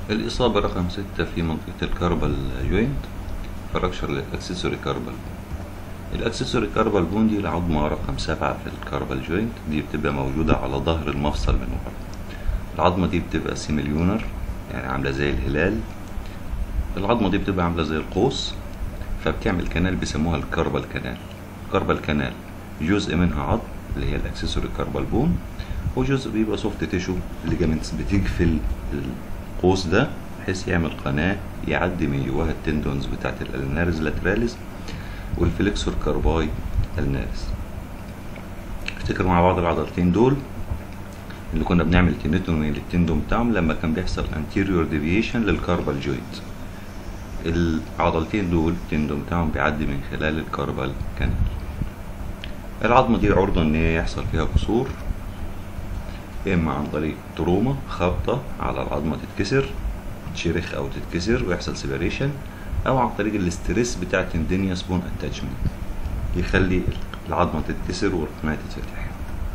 الإصابة رقم ستة في منطقة الكاربال جوينت فراكشر للأكسسوري كاربال الأكسسوري كاربال بون دي العظمة رقم سبعة في الكاربال جوينت دي بتبقى موجودة على ظهر المفصل من ورا العظمة دي بتبقى سيميليونر يعني عاملة زي الهلال العظمة دي بتبقى عاملة زي القوس فبتعمل كنال بيسموها الكاربال كنال الكاربال كنال جزء منها عظم اللي هي الأكسسوري كاربال بون وجزء بيبقى سوفت تيشو الليجامنتس بتقفل القوس ده بحيث يعمل قناة يعدي من جواها التندونز بتاعت الالنارز لاتراليز والفليكسور كارباي النارز افتكر مع بعض العضلتين دول اللي كنا بنعمل تينيتومي للتندون بتاعهم لما كان بيحصل anterior deviation للكاربال جوينت العضلتين دول التندون بتاعهم بيعدي من خلال الكاربال كانال العظمة دي عرضة ان هي يحصل فيها كسور اما عن طريق تروما خبطة على العظمة تتكسر تشرخ او تتكسر ويحصل سيبريشن او عن طريق الاسترس بتاع التندينيوس بون اتاتشمنت يخلي العظمة تتكسر والقناة تتفتح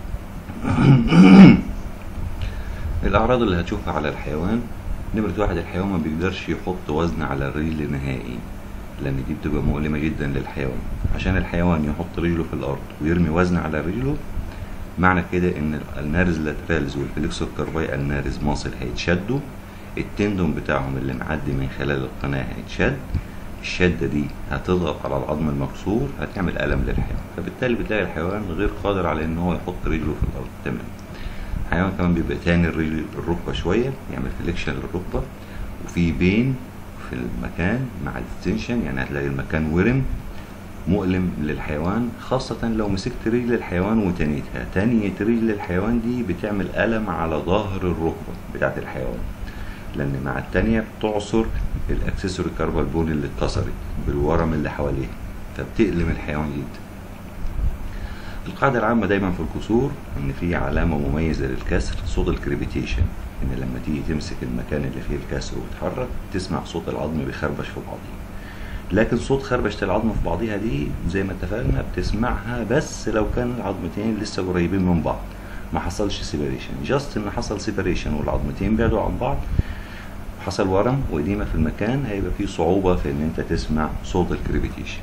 الأعراض اللي هتشوفها على الحيوان نمرة واحد الحيوان ما بيقدرش يحط وزن على الرجل نهائي لأن دي بتبقى مؤلمة جدا للحيوان عشان الحيوان يحط رجله في الأرض ويرمي وزن على رجله معنى كده إن النارز لاترالز والفليكسور كارباي النارز ماسل هيتشدوا التندون بتاعهم اللي معدي من خلال القناة هيتشد الشدة دي هتضغط على العظم المكسور هتعمل ألم للحيوان فبالتالي بتلاقي الحيوان غير قادر على إن هو يحط رجله في الأرض تمام الحيوان كمان بيبقى تاني الرجل الركبة شوية يعمل فليكشن للركبة وفي بين في المكان مع التنشن يعني هتلاقي المكان ورم مؤلم للحيوان خاصة لو مسكت رجل الحيوان وتنيتها تانية رجل الحيوان دي بتعمل ألم على ظهر الركبة بتاعت الحيوان لأن مع التانية بتعصر الأكسسوري كاربال بون اللي اتكسرت بالورم اللي حواليها فبتألم الحيوان جدا القاعدة العامة دايما في الكسور إن في علامة مميزة للكسر صوت الكريبيتيشن إن لما تيجي تمسك المكان اللي فيه الكسر وتتحرك تسمع صوت العظم بيخربش في بعضيه لكن صوت خربشة العظم في بعضها دي زي ما اتفقنا بتسمعها بس لو كان العظمتين لسه قريبين من بعض ما حصلش سيبريشن جاست ان حصل سيبريشن والعظمتين بعدوا عن بعض حصل ورم وإديمة في المكان هيبقى فيه صعوبة في ان انت تسمع صوت الكريبيتيشن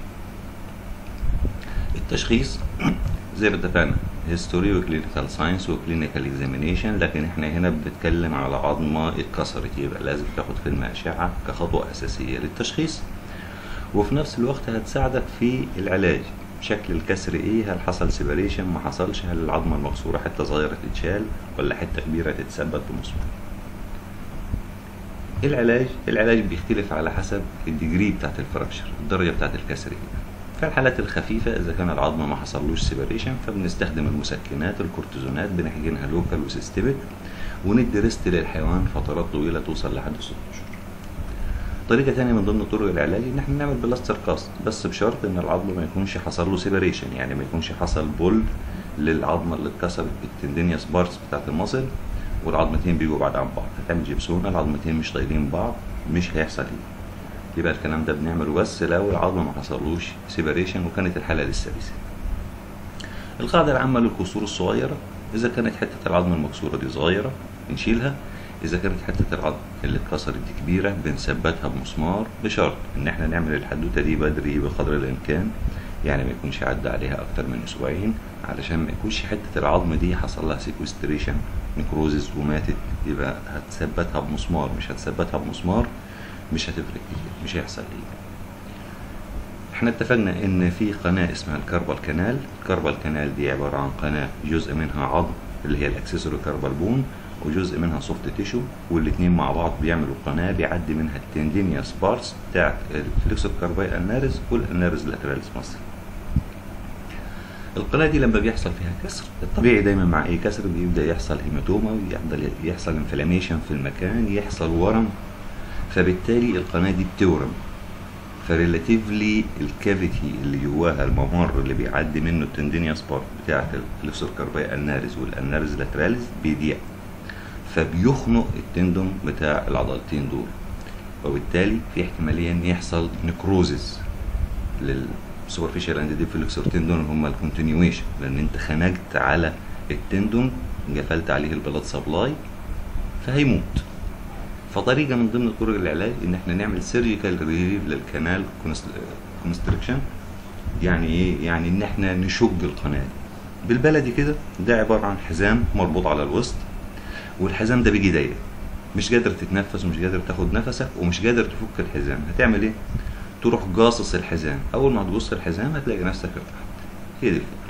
التشخيص زي ما اتفقنا هيستوري وكلينيكال ساينس وكلينيكال اكزامينيشن لكن احنا هنا بنتكلم على عظمه اتكسرت يبقى لازم تاخد فيلم اشعه كخطوه اساسيه للتشخيص وفي نفس الوقت هتساعدك في العلاج شكل الكسر ايه هل حصل سيبريشن ما حصلش هل العظمه المكسوره حته صغيره تتشال ولا حته كبيره تتثبت بمسمار العلاج العلاج بيختلف على حسب الديجري بتاعت الفراكشر الدرجه بتاعت الكسر ايه في الحالات الخفيفة إذا كان العظم ما حصلوش سيبريشن فبنستخدم المسكنات الكورتيزونات بنحقنها لوكال وسيستميك وندي ريست للحيوان فترات طويلة توصل لحد ست أشهر. طريقة تانية من ضمن طرق العلاج إن احنا نعمل بلاستر كاست بس بشرط إن العظم ما يكونش حصل له سيبريشن يعني ما يكونش حصل بول للعظمة اللي اتكسرت التندينيوس بارتس بتاعت المصل والعظمتين بيجوا بعد عن بعض هتعمل جبسونة العظمتين مش طايلين بعض مش هيحصل ايه يبقى الكلام ده بنعمله بس لو العظم ما حصلوش سيبريشن وكانت الحاله لسه لسه القاعده العامه للكسور الصغيره اذا كانت حته العظم المكسوره دي صغيره بنشيلها اذا كانت حته العظم اللي اتكسرت دي كبيره بنثبتها بمسمار بشرط ان احنا نعمل الحدوته دي بدري بقدر الامكان يعني ما يكونش عدى عليها اكتر من اسبوعين علشان ما يكونش حته العظم دي حصل لها سيكوستريشن نكروزز وماتت يبقى هتثبتها بمسمار مش هتثبتها بمسمار مش هتفرق كتير مش هيحصل ايه احنا اتفقنا ان في قناة اسمها الكربال كانال الكربال كانال دي عبارة عن قناة جزء منها عظم اللي هي الاكسسوري كربال بون وجزء منها سوفت تيشو والاتنين مع بعض بيعملوا قناة بيعدي منها التندينيوس بارس بتاعت الفليكسور كارباي النارز والنارز لاتراليس ماسل القناة دي لما بيحصل فيها كسر الطبيعي دايما مع اي كسر بيبدأ يحصل هيماتوما ويفضل يحصل انفلاميشن في المكان يحصل ورم فبالتالي القناة دي بتورم فريلاتيفلي الكافيتي اللي جواها الممر اللي بيعدي منه التندينيوس بارت بتاعت الفليكسور كارباي النارز والانارز لاتراليز بيضيع فبيخنق التندون بتاع العضلتين دول وبالتالي في احتماليه ان يحصل نكروزز للسوبرفيشال اند ديب فليكسور تندون هم الكونتينيويشن لان انت خنقت على التندون قفلت عليه البلاد سبلاي فهيموت فطريقه من ضمن طرق العلاج ان احنا نعمل سيرجيكال ريليف للكنال كونستريكشن يعني ايه يعني ان احنا نشق القناه دي بالبلدي كده ده عباره عن حزام مربوط على الوسط والحزام ده بيجي ضيق مش قادر تتنفس ومش قادر تاخد نفسك ومش قادر تفك الحزام هتعمل ايه تروح قاصص الحزام اول ما تقص الحزام هتلاقي نفسك ارتحت هي دي الفكره